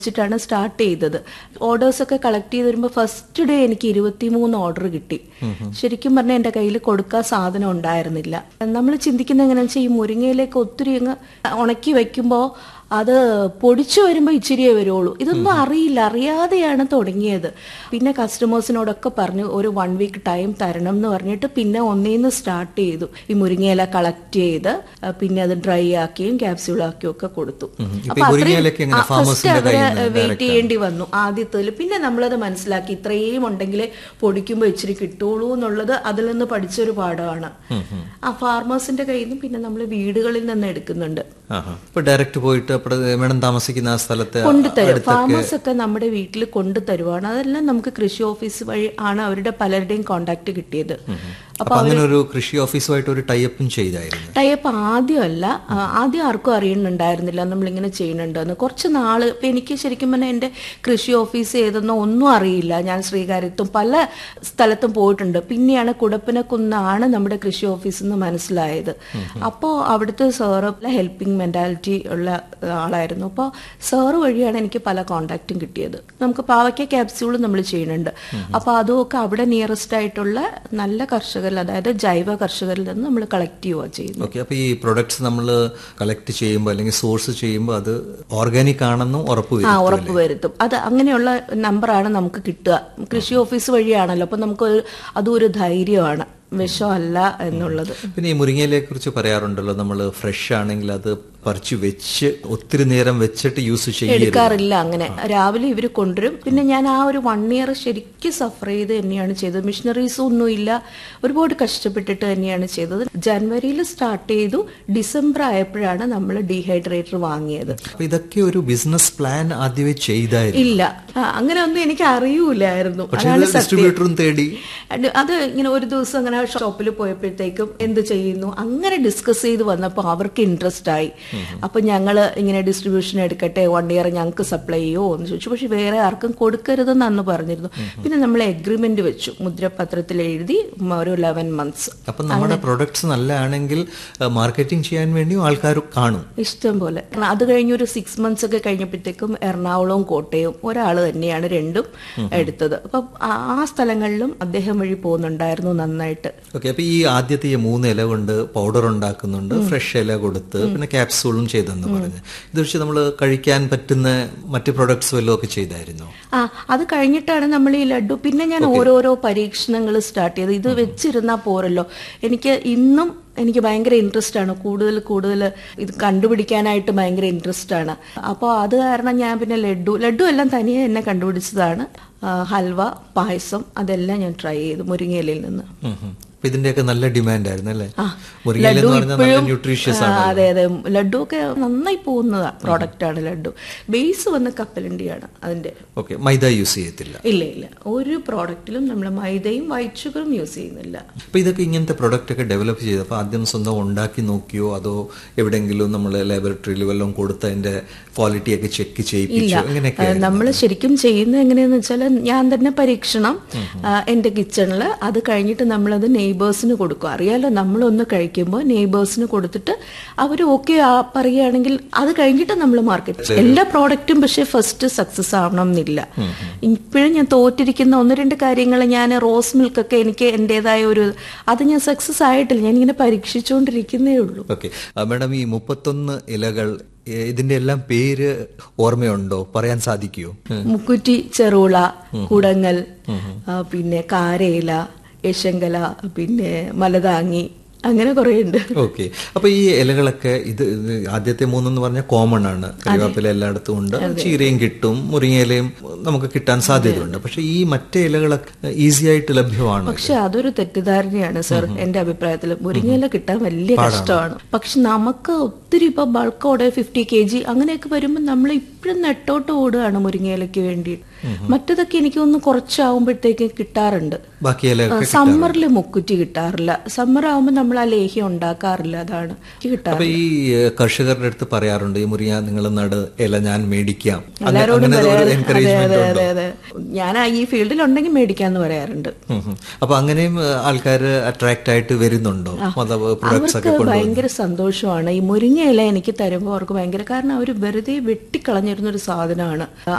വെച്ചിട്ടാണ് സ്റ്റാർട്ട് ചെയ്തത് ഓർഡേഴ്സ് ഒക്കെ കളക്ട് ചെയ്ത് വരുമ്പോൾ ഫസ്റ്റ് ഡേ എനിക്ക് ഇരുപത്തിമൂന്ന് ഓർഡർ കിട്ടി ശരിക്കും പറഞ്ഞാൽ എൻ്റെ കയ്യിൽ കൊടുക്കാൻ സാധനം ഉണ്ടായിരുന്നില്ല നമ്മൾ ചിന്തിക്കുന്നത് എങ്ങനെയാണെന്ന് വെച്ചാൽ ഈ മുരിങ്ങയിലേക്ക് ഒത്തിരി അങ്ങ് ഉണക്കി വെക്കുമ്പോൾ അത് പൊടിച്ചു വരുമ്പോൾ ഇച്ചിരിയേ വരുള്ളൂ ഇതൊന്നും അറിയില്ല അറിയാതെയാണ് തുടങ്ങിയത് പിന്നെ കസ്റ്റമേഴ്സിനോടൊക്കെ പറഞ്ഞു ഒരു വൺ വീക്ക് ടൈം തരണം എന്ന് പറഞ്ഞിട്ട് പിന്നെ ഒന്നേന്ന് സ്റ്റാർട്ട് ചെയ്തു ഈ മുരിങ്ങയില കളക്ട് ചെയ്ത് ആ, പിന്നെ അത് ഡ്രൈ ആക്കിയും ക്യാപ്സ്യൂൾ ആക്കിയും ഒക്കെ കൊടുത്തു ഇപ്പൊ ഈ മുരിങ്ങയിലയൊക്കെ എങ്ങനെ farmersന്റെ അവര് കയ്യിൽ നിന്ന് വെയിറ്റ് direct ചെയ്യേണ്ടി വന്നു ആദ്യത്തിൽ പിന്നെ നമ്മളത് മനസ്സിലാക്കി ഇത്രയും ഉണ്ടെങ്കിലേ പൊടിക്കുമ്പോൾ ഇച്ചിരി കിട്ടുള്ളൂ എന്നുള്ളത് അതിൽ നിന്ന് പഠിച്ചൊരു പാഠമാണ് ആ ഫാർമേഴ്സിന്റെ കയ്യിൽ നിന്നും പിന്നെ നമ്മൾ വീടുകളിൽ നിന്ന് എടുക്കുന്നുണ്ട് ആഹാ. ഇപ്പൊ ഡയറക്റ്റ് പോയിട്ട് അപ്പോൾ മേഡം താമസിക്കുന്ന ആ സ്ഥലത്ത് കൊണ്ടുതരും അടുത്തൊക്കെ ഫാമേഴ്സ് ഒക്കെ നമ്മുടെ വീട്ടിൽ കൊണ്ടു തരുവാണ് അതെല്ലാം നമുക്ക് കൃഷി ഓഫീസ് വഴി ആണ് അവരുടെ പലരുടെയും കോണ്ടാക്ട് കിട്ടിയത് അപ്പൊ അങ്ങനെ ഒരു കൃഷി ഓഫീസുമായിട്ട് ഒരു ടൈപ്പും ചെയ്തായിരുന്നു ടൈപ്പ് ആദ്യമല്ല ആ, ആദ്യം ആർക്കും അറിയുന്നുണ്ടായിരുന്നില്ല നമ്മളിങ്ങനെ ചെയ്യുന്നുണ്ടെന്ന് കുറച്ച് നാള് ഇപ്പൊ എനിക്ക് ശരിക്കും പറഞ്ഞാൽ എൻ്റെ കൃഷി ഓഫീസ് ഏതെന്നോ ഒന്നും അറിയില്ല ഞാൻ ശ്രീകാര്യത്തും പല സ്ഥലത്തും പോയിട്ടുണ്ട് പിന്നെയാണ് കുടപ്പനക്കുന്നാണ് നമ്മുടെ കൃഷി ഓഫീസ് എന്ന് മനസ്സിലായത് അപ്പോൾ അവിടുത്തെ സാറ് ഹെൽപ്പിംഗ് മെന്റാലിറ്റി ഉള്ള ആളായിരുന്നു അപ്പോൾ സാറ് വഴിയാണ് എനിക്ക് പല കോണ്ടാക്റ്റും കിട്ടിയത് നമുക്ക് പാവയ്ക്ക ക്യാപ്സ്യൂൾ നമ്മൾ ചെയ്യുന്നുണ്ട് അപ്പോൾ അതുമൊക്കെ അവിടെ നിയറസ്റ്റ് ആയിട്ടുള്ള നല്ല കർഷകരിൽ അതായത് ജൈവ കർഷകരിൽ നിന്ന് നമ്മൾ കളക്ട് ചെയ്യുക ചെയ്യുന്നത് ഓക്കെ അപ്പൊ ഈ പ്രൊഡക്ട്സ് നമ്മൾ കളക്ട് ചെയ്യുമ്പോൾ അല്ലെങ്കിൽ സോഴ്സ് ചെയ്യുമ്പോൾ അത് ഓർഗാനിക് ആണെന്നും ഉറപ്പ് ആ വരും ഉറപ്പ് വരുത്തും അത് അങ്ങനെയുള്ള നമ്പറാണ് നമുക്ക് കിട്ടുക കൃഷി ഓഫീസ് വഴിയാണല്ലോ അപ്പൊ നമുക്ക് ഒരു- അതും ഒരു ധൈര്യമാണ് വിഷമല്ല എന്നുള്ളത് പിന്നെ ഈ മുരിങ്ങയിലെ കുറിച്ച് പറയാറുണ്ടല്ലോ നമ്മൾ ഫ്രഷ് ആണെങ്കിൽ അത് പറിച്ചു വെച്ച് ഒത്തിരി നേരം വെച്ചിട്ട് യൂസ് ചെയ്യരുത് എടുക്കാറില്ല അങ്ങനെ രാവിലെ ഇവർ കൊണ്ടുവരും പിന്നെ ഞാൻ ആ ഒരു വൺ ഇയർ ശരിക്കും സഫർ ചെയ്ത് തന്നെയാണ് ചെയ്തത് മിഷനറീസും ഒന്നുമില്ല ഒരുപാട് കഷ്ടപ്പെട്ടിട്ട് തന്നെയാണ് ചെയ്തത് ജനുവരിയിൽ സ്റ്റാർട്ട് ചെയ്തു ഡിസംബർ ആയപ്പോഴാണ് നമ്മൾ ഡീഹൈഡ്രേറ്റർ വാങ്ങിയത് അപ്പൊ ഇതൊക്കെ ഒരു ബിസിനസ് പ്ലാൻ ആദ്യമേ ചെയ്തായിരുന്നു ഇല്ല ആ, അങ്ങനെ ഒന്നും എനിക്ക് അറിയൂലായിരുന്നു പക്ഷെ അതാണ് ഇത് സത്യം ഡിസ്ട്രിബ്യൂട്ടറും തേടി അത് അത് ഇങ്ങനെ ഒരു ദിവസം അങ്ങനെ ഷോപ്പിൽ പോയപ്പോഴത്തേക്കും എന്ത് ചെയ്യുന്നു അങ്ങനെ ഡിസ്കസ് ചെയ്ത് വന്നപ്പോൾ അവർക്ക് ഇൻട്രസ്റ്റ് ആയി അപ്പൊ ഞങ്ങള് ഇങ്ങനെ ഡിസ്ട്രിബ്യൂഷൻ എടുക്കട്ടെ വൺ ഇയർ ഞങ്ങൾക്ക് സപ്ലൈ ചെയ്യുമോ എന്ന് ചോദിച്ചു പക്ഷെ വേറെ ആർക്കും കൊടുക്കരുതെന്ന് അന്ന് പറഞ്ഞിരുന്നു പിന്നെ നമ്മൾ എഗ്രിമെന്റ് വെച്ചു മുദ്രപത്രത്തിൽ എഴുതി ഉം, ഒരു ലെവൻ മന്ത്സ് അപ്പൊ നമ്മുടെ പ്രൊഡക്ട്സ് നല്ലതാണെങ്കിൽ മാർക്കറ്റിംഗ് ചെയ്യാൻ വേണ്ടിയും ആൾക്കാർ കാണും ഇഷ്ടം പോലെ കാരണം അത് കഴിഞ്ഞ് ഒരു സിക്സ് മന്ത്സ് ഒക്കെ കഴിഞ്ഞപ്പോഴത്തേക്കും എറണാകുളവും കോട്ടയവും ഒരാൾ തന്നെയാണ് രണ്ടും എടുത്തത് അപ്പൊ ആ ആ സ്ഥലങ്ങളിലും അദ്ദേഹം വഴി പോകുന്നുണ്ടായിരുന്നു നന്നായിട്ട് ഓക്കെ അപ്പൊ ഈ ആദ്യത്തെ ഈ മൂന്ന് ഇല കൊണ്ട് പൗഡർ ഉണ്ടാക്കുന്നുണ്ട് ഫ്രഷ് ഇല കൊടുത്ത് പിന്നെ ക്യാപ്സൂളും ചെയ്തെന്ന് പറഞ്ഞു ഇത് വെച്ച് നമ്മൾ കഴിക്കാൻ പറ്റുന്ന മറ്റ് പ്രൊഡക്ട്സ് വല്ലതും ഒക്കെ ചെയ്തായിരുന്നോ ആ അത് കഴിഞ്ഞിട്ടാണ് നമ്മൾ ഈ ലഡു പിന്നെ ഞാൻ ഓരോരോ പരീക്ഷണങ്ങൾ സ്റ്റാർട്ട് ചെയ്തത് ഇത് വെച്ചിരുന്നാ പോരല്ലോ എനിക്ക് ഇന്നും എനിക്ക് ഭയങ്കര ഇൻട്രസ്റ്റ് ആണ് കൂടുതൽ കൂടുതൽ ഇത് കണ്ടുപിടിക്കാനായിട്ട് ഭയങ്കര ഇൻട്രസ്റ്റ് ആണ് അപ്പോൾ അത് കാരണം ഞാൻ പിന്നെ ലഡു ലഡു എല്ലാം തനിയെ എന്നെ കണ്ടുപിടിച്ചതാണ് ആ, ഹൽവ പായസം അതെല്ലാം ഞാൻ ട്രൈ ചെയ്തു മുരിങ്ങയിലയിൽ നിന്ന് ഉം ഉം. അപ്പൊ ഇതിന്റെയൊക്കെ നല്ല ഡിമാൻഡ് ആയിരുന്നു അല്ലേ ആ, മുരിങ്ങയില എന്ന് ലഡു പറഞ്ഞാൽ നല്ല ഇപ്പോഴും ന്യൂട്രീഷ്യസ് ആ, ആണ് അതെ അതെ ലഡു ഒക്കെ നന്നായി പോകുന്ന പ്രോഡക്റ്റ് ആണ് ലഡു ബേസ് വന്ന് കപ്പലണ്ടിയാണ് അതിന്റെ ഓക്കെ മൈദ യൂസ് ചെയ്യത്തില്ല ഇല്ല ഇല്ല ഒരു പ്രോഡക്റ്റിലും നമ്മൾ മൈദയും വൈറ്റ് ഷുഗറും യൂസ് ചെയ്യുന്നില്ല അപ്പൊ ഇതൊക്കെ ഇങ്ങനത്തെ പ്രൊഡക്റ്റ് ഒക്കെ ഡെവലപ്പ് ചെയ്തപ്പോൾ ആദ്യം സ്വന്തം ഉണ്ടാക്കി നോക്കിയോ അതോ എവിടെയെങ്കിലും നമ്മൾ ലാബറട്ടറിയിൽ വല്ലതും കൊടുത്ത് അതിന്റെ ക്വാളിറ്റി ഒക്കെ ചെക്ക് ചെയ്യിപ്പിച്ചോ എങ്ങനെയൊക്കെ നമ്മൾ ശരിക്കും ചെയ്യുന്നത് എങ്ങനെയാന്ന് വെച്ചാൽ ഞാൻ തന്നെ പരീക്ഷണം ആ, എന്റെ കിച്ചണിൽ അത് കഴിഞ്ഞിട്ട് നമ്മളത് നെയ്ബേഴ്സിന് കൊടുക്കും അറിയാലോ നമ്മളൊന്ന് കഴിക്കുമ്പോൾ നെയ്ബേഴ്സിന് കൊടുത്തിട്ട് അവർ ഓക്കെ പറയുകയാണെങ്കിൽ അത് കഴിഞ്ഞിട്ട് നമ്മൾ മാർക്കറ്റ് എല്ലാ പ്രോഡക്റ്റും പക്ഷേ ഫസ്റ്റ് സക്സസ് ആവണം എന്നില്ല ഇപ്പോഴും ഞാൻ തോറ്റിരിക്കുന്ന ഒന്ന് രണ്ട് കാര്യങ്ങൾ ഞാൻ റോസ് മിൽക്ക് ഒക്കെ എനിക്ക് എന്റേതായ ഒരു അത് ഞാൻ സക്സസ് ആയിട്ടില്ല ഞാൻ ഇങ്ങനെ പരീക്ഷിച്ചുകൊണ്ടിരിക്കുന്നേ ഉള്ളൂ ഓക്കെ മാഡം ഈ മുപ്പത്തൊന്ന് ഇലകൾ ഏ, ഇതിന്റെ എല്ലാം പേര് ഓർമ്മയുണ്ടോ പറയാൻ സാധിക്കുമോ മുക്കുറ്റി ചെറുള കുടങ്ങൽ ആ, പിന്നെ കാരയില യശങ്കല പിന്നെ മലതാങ്ങി അങ്ങനെ കുറേ ഉണ്ട് ഓക്കെ അപ്പൊ ഈ ഇലകളൊക്കെ ഇത് ഇത് ആദ്യത്തെ മൂന്നെന്ന് പറഞ്ഞാൽ കോമൺ ആണ് കറിവേപ്പില എല്ലായിടത്തും ഉണ്ട് ചീരയും കിട്ടും മുരിങ്ങയിലയും നമുക്ക് കിട്ടാൻ സാധ്യതയുണ്ട് പക്ഷെ ഈ മറ്റേ ഇലകളൊക്കെ ഈസി ആയിട്ട് ലഭ്യമാണ് പക്ഷെ അതൊരു തെറ്റിദ്ധാരണയാണ് സർ എന്റെ അഭിപ്രായത്തിൽ മുരിങ്ങയില കിട്ടാൻ വലിയ കഷ്ടമാണ് പക്ഷെ നമുക്ക് ഒത്തിരി ഇപ്പൊ bulk order fifty K G അങ്ങനെയൊക്കെ വരുമ്പോൾ നമ്മൾ ഇപ്പോഴും നെട്ടോട്ട് ഓടുകയാണ് മുരിങ്ങയിലയ്ക്ക് വേണ്ടി മറ്റതൊക്കെ എനിക്ക് ഒന്ന് കുറച്ചാവുമ്പോഴത്തേക്ക് കിട്ടാറുണ്ട് ബാക്കി ഇലയൊക്കെ സമ്മറിൽ മുക്കുറ്റി കിട്ടാറില്ല സമ്മർ ആവുമ്പോൾ നമ്മൾ നമ്മൾ ആ ലേഹ്യം ഉണ്ടാക്കാറില്ല അതാണ് എനിക്ക് കിട്ടാറ് അപ്പൊ ഈ ഏഹ്, കർഷകരുടെ അടുത്ത് പറയാറുണ്ട് ഈ മുറിയ നിങ്ങൾ നട് ഇല ഞാൻ മേടിക്കാം അങ്ങ- എല്ലാരോടും അങ്ങനെ ഒരു പറയാറ് അതെ എൻകറേജ്മെന്റ് അതെ ഉണ്ടോ അതെ അതെ ഞാൻ ആ ഈ ഫീൽഡിൽ ഉണ്ടെങ്കിൽ മേടിക്കാന്ന് പറയാറുണ്ട് ഉം ഉം. അപ്പൊ അങ്ങനെയും ആൾക്കാർ അട്രാക്ട് ആയിട്ട് വരുന്നുണ്ടോ പ്രൊഡക്ട്സ് ഒക്കെ അവർക്ക് കൊണ്ട് ഭയങ്കര സന്തോഷമാണ് ഈ മുരിങ്ങ ഇല എനിക്ക് തരുമ്പോൾ അവർക്ക് ഭയങ്കര കാരണം അവർ വെറുതെ വെട്ടിക്കളഞ്ഞിരുന്ന ഒരു സാധനമാണ്